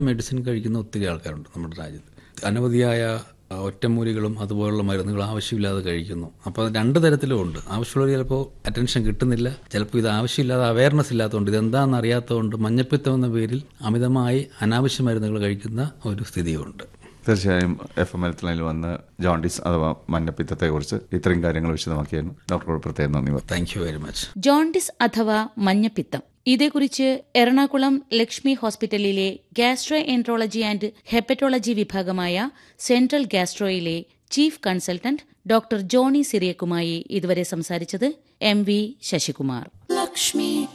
medicine കഴിക്കുന്ന ഒത്തിരി ആൾക്കാരുണ്ട് നമ്മുടെ രാജ്യത്ത് അനവധിയായ ആ, ഒറ്റമൂലികളും അതുപോലുള്ള മരുന്നുകൾ ആവശ്യമില്ലാതെ കഴിക്കുന്നു അപ്പോൾ അത് രണ്ട് തരത്തിലും ഉണ്ട് ആവശ്യമുള്ളവർ ചിലപ്പോൾ അറ്റൻഷൻ കിട്ടുന്നില്ല ചിലപ്പോൾ ഇത് ആവശ്യമില്ലാതെ അവയർനെസ് ഇല്ലാത്തതുകൊണ്ട് ഇതെന്താണെന്ന് അറിയാത്തതുകൊണ്ട് മഞ്ഞപ്പിത്തം എന്ന പേരിൽ അമിതമായി അനാവശ്യ മരുന്നുകൾ കഴിക്കുന്ന ഒരു സ്ഥിതിയുണ്ട് തീർച്ചയായും എഫ് എം എലത്തിൽ വന്ന് ജോണ്ടിസ് അഥവാ മഞ്ഞപ്പിത്തത്തെക്കുറിച്ച് ഇത്രയും കാര്യങ്ങൾ വിശദമാക്കിയായിരുന്നു ഡോക്ടറോട് പ്രത്യേകം നന്ദി പറഞ്ഞു thank you very much jaundice അഥവാ മഞ്ഞപ്പിത്തം ഇതേക്കുറിച്ച് എറണാകുളം ലക്ഷ്മി ഹോസ്പിറ്റലിലെ ഗാസ്ട്രോ എൻട്രോളജി ആൻഡ് ഹെപ്പറ്റോളജി വിഭാഗമായ സെൻട്രൽ ഗാസ്ട്രോയിലെ ചീഫ് കൺസൾട്ടന്റ് ഡോക്ടർ ജോണി സിറിയക്കുമായി ഇതുവരെ സംസാരിച്ചത് എം വി ശശികുമാർ